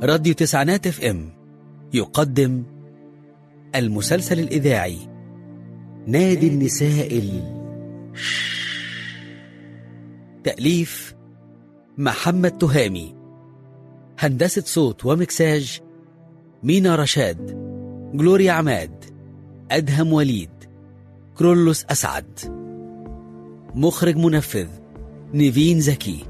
راديو تسعينات اف ام يقدم المسلسل الإذاعي نادي النساء ال تأليف محمد تهامي هندسة صوت ومكساج مينا رشاد جلوريا عماد أدهم وليد كرولوس أسعد مخرج منفذ نيفين زكي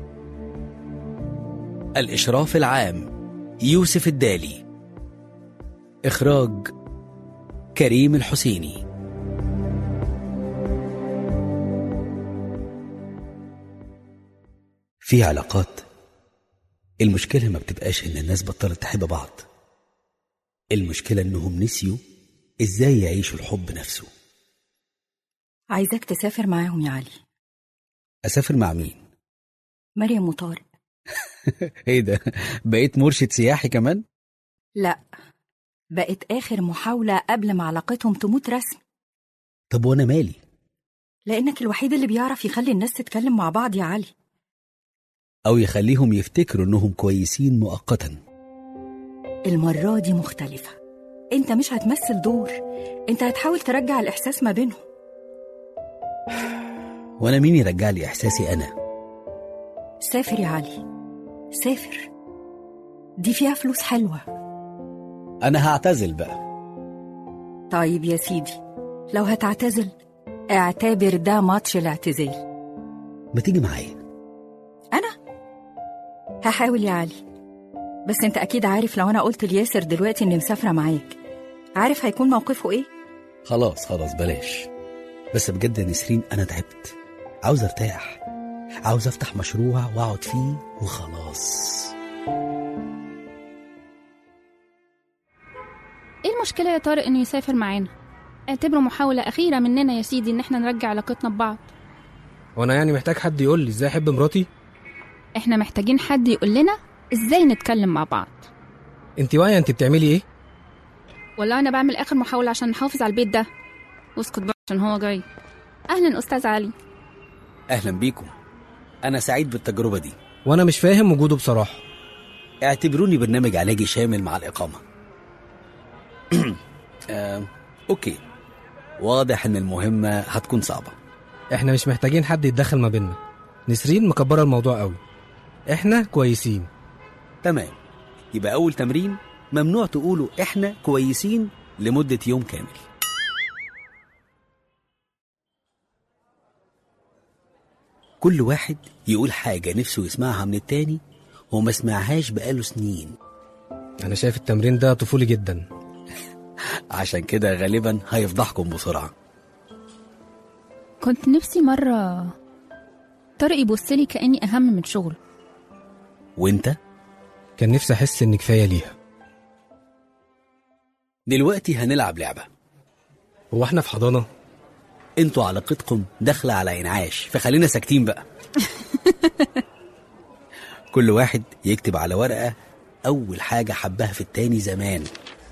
الإشراف العام يوسف الدالي إخراج كريم الحسيني في علاقات المشكلة ما بتبقاش إن الناس بطلت تحب بعض المشكلة إنهم نسيوا إزاي يعيشوا الحب نفسه عايزاك تسافر معاهم يا علي أسافر مع مين؟ مريم وطارق إيه ده؟ بقيت مرشد سياحي كمان؟ لا بقت آخر محاولة قبل ما علاقتهم تموت رسمي طب وأنا مالي؟ لأنك الوحيد اللي بيعرف يخلي الناس تتكلم مع بعض يا علي أو يخليهم يفتكروا إنهم كويسين مؤقتا المرة دي مختلفة انت مش هتمثل دور انت هتحاول ترجع الإحساس ما بينهم وأنا مين يرجع لي إحساسي أنا؟ سافر يا علي سافر دي فيها فلوس حلوة أنا هعتزل بقى طيب يا سيدي لو هتعتزل اعتبر ده ماتش الاعتزال ما تيجي معايا أنا هحاول يا علي بس انت أكيد عارف لو أنا قلت لياسر دلوقتي إني مسافرة معاك عارف هيكون موقفه إيه؟ خلاص خلاص بلاش بس بجد يا نسرين أنا تعبت عاوز أرتاح عاوز أفتح مشروع وأقعد فيه وخلاص ايه المشكلة يا طارق انه يسافر معانا اعتبره محاولة أخيرة مننا يا سيدي إن احنا نرجع علاقتنا ببعض وانا يعني محتاج حد يقول لي ازاي احب مراتي احنا محتاجين حد يقول لنا ازاي نتكلم مع بعض انت واعيه انت بتعملي ايه والله أنا بعمل آخر محاولة عشان نحافظ على البيت ده واسكت بقى عشان هو جاي أهلا أستاذ علي أهلا بيكم أنا سعيد بالتجربة دي وانا مش فاهم وجوده بصراحه اعتبروني برنامج علاجي شامل مع الإقامة آه، أوكي واضح إن المهمة هتكون صعبة احنا مش محتاجين حد يتدخل ما بيننا نسرين مكبره الموضوع قوي احنا كويسين تمام يبقى أول تمرين ممنوع تقولوا إحنا كويسين لمدة يوم كامل كل واحد يقول حاجة نفسه يسمعها من التاني وما سمعهاش بقاله سنين انا شايف التمرين ده طفولي جدا عشان كده غالبا هيفضحكم بسرعة كنت نفسي مرة طارق يبصلي كأني أهم من شغله وانت كان نفسي احس ان كفايه ليها دلوقتي هنلعب لعبة هو احنا في حضانه انتوا علاقتكم داخلة على انعاش فخلينا ساكتين بقى كل واحد يكتب على ورقة أول حاجة حبها في التاني زمان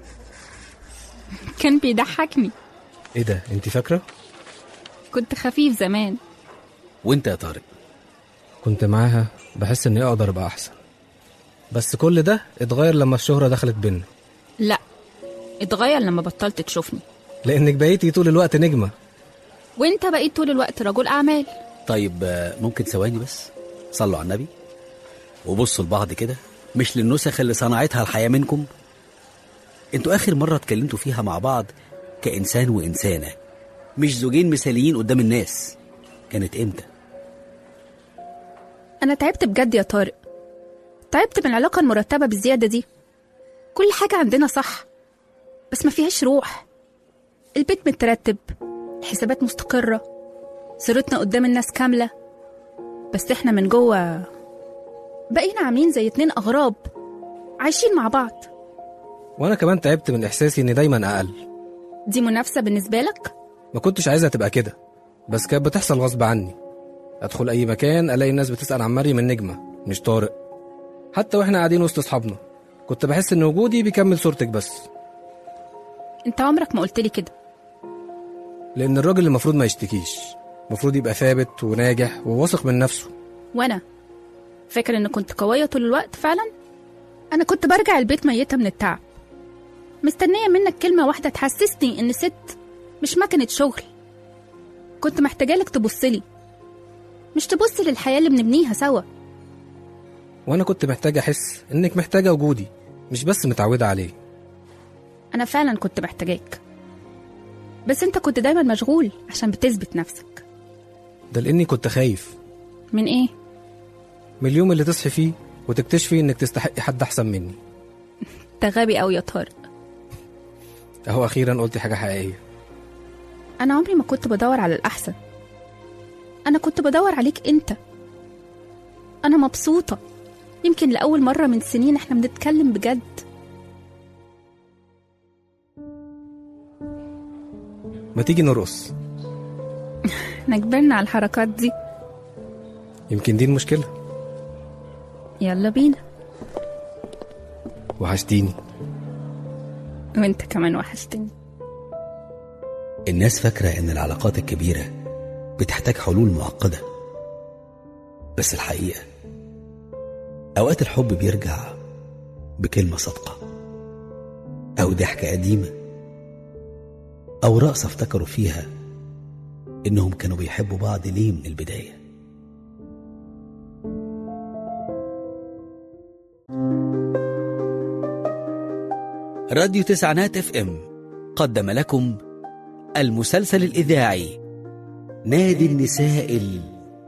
كان بيضحكني ايه ده انت فاكره كنت خفيف زمان وانت يا طارق كنت معاها بحس اني اقدر ابقى احسن بس كل ده اتغير لما الشهرة دخلت بينا لا اتغير لما بطلت تشوفني لانك بقيتي طول الوقت نجمة وانت بقيت طول الوقت رجل أعمال طيب آه، ممكن ثواني بس صلوا على النبي وبصوا لبعض كده مش للنسخ اللي صنعتها الحياة منكم انتوا آخر مرة اتكلمتوا فيها مع بعض كإنسان وإنسانة مش زوجين مثاليين قدام الناس كانت امتى أنا تعبت بجد يا طارق تعبت من العلاقة المرتبة بالزيادة دي كل حاجة عندنا صح بس ما فيهاش روح البيت مترتب الحسابات مستقرة صورتنا قدام الناس كاملة بس احنا من جوه بقينا عاملين زي اتنين أغراب عايشين مع بعض وانا كمان تعبت من احساسي اني دايما اقل دي منافسة بالنسبة لك؟ ما كنتش عايزها تبقى كده بس كانت بتحصل غصب عني ادخل اي مكان الاقي الناس بتسال عن مريم النجمه مش طارق حتى واحنا قاعدين وسط اصحابنا كنت بحس ان وجودي بيكمل صورتك بس انت عمرك ما قلت لي كده لان الراجل المفروض ما يشتكيش المفروض يبقى ثابت وناجح وواثق من نفسه وانا فاكر ان كنت قوية طول الوقت فعلا أنا كنت برجع البيت ميتة من التعب مستنية منك كلمة واحدة تحسسني إن ست مش مكنة شغل كنت محتاجة لك تبصلي مش تبصي للحياة اللي بنبنيها سوا وانا كنت محتاج احس انك محتاجه وجودي مش بس متعوده عليه أنا فعلا كنت محتاجاك بس أنت كنت دايما مشغول عشان بتثبت نفسك ده لاني كنت خايف من إيه؟ من اليوم اللي تصحي فيه وتكتشفي انك تستحقي حد احسن مني أنت غبي أوي يا طارق اهو اخيرا قلتي حاجه حقيقيه أنا عمري ما كنت بدور على الأحسن أنا كنت بدور عليك أنت أنا مبسوطة يمكن لأول مرة من سنين إحنا بنتكلم بجد ما تيجي نرقص إحنا كبرنا على الحركات دي يمكن دي المشكله يلا بينا وحشتيني وأنت كمان وحشتني الناس فاكرة إن العلاقات الكبيرة بتحتاج حلول معقدة بس الحقيقة أوقات الحب بيرجع بكلمة صادقة أو ضحكة قديمة أو رقصة افتكروا فيها إنهم كانوا بيحبوا بعض ليه من البداية راديو تسعينات اف ام قدم لكم المسلسل الإذاعي نادي النساء ال...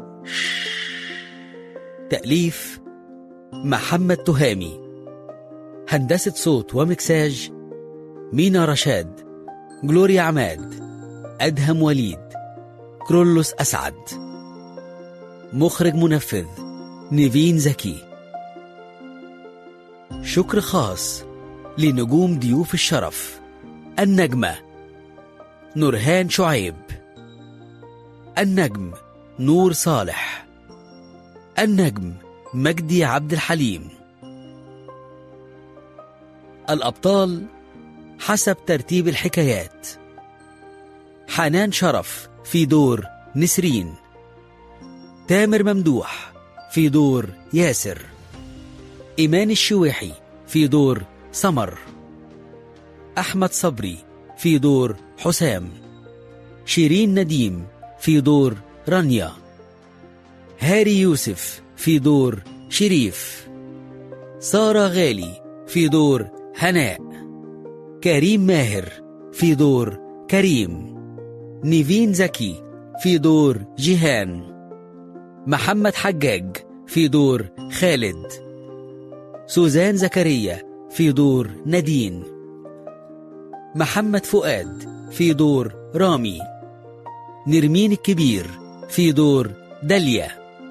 تأليف محمد تهامي هندسة صوت ومكساج مينا رشاد جلوريا عماد أدهم وليد كرولوس أسعد مخرج منفذ نيفين زكي شكر خاص لنجوم ضيوف الشرف النجمه نورهان شعيب النجم نور صالح النجم مجدي عبد الحليم الأبطال حسب ترتيب الحكايات حنان شرف في دور نسرين تامر ممدوح في دور ياسر إيمان الشويحي في دور سمر أحمد صبري في دور حسام شيرين نديم في دور رانيا هاري يوسف في دور شريف سارة غالي في دور هناء كريم ماهر في دور كريم نيفين زكي في دور جيهان محمد حجاج في دور خالد سوزان زكريا في دور نادين محمد فؤاد في دور رامي نرمين الكبير في دور داليا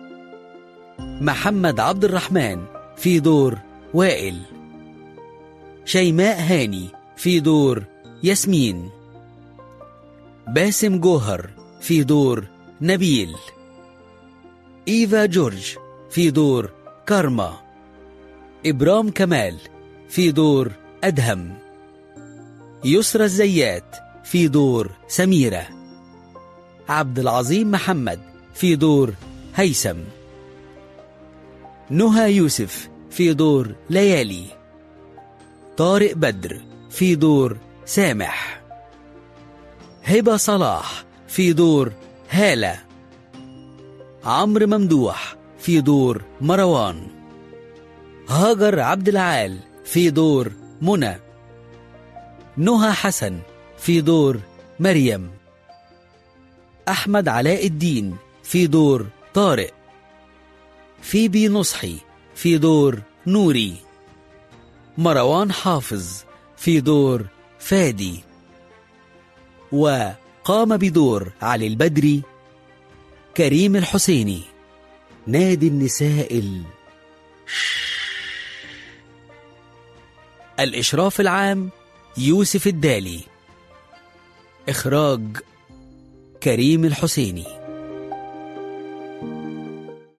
محمد عبد الرحمن في دور وائل شيماء هاني في دور ياسمين باسم جوهر في دور نبيل إيفا جورج في دور كارما إبرام كمال في دور أدهم يسرى الزيات في دور سميرة عبد العظيم محمد في دور هيثم نهى يوسف في دور ليالي طارق بدر في دور سامح هبة صلاح في دور هالة عمرو ممدوح في دور مروان هاجر عبد العال في دور منى نهى حسن في دور مريم أحمد علاء الدين في دور طارق فيبي نصحي في دور نوري مروان حافظ في دور فادي وقام بدور علي البدري كريم الحسيني نادي النساء ال... الإشراف العام يوسف الدالي إخراج كريم الحسيني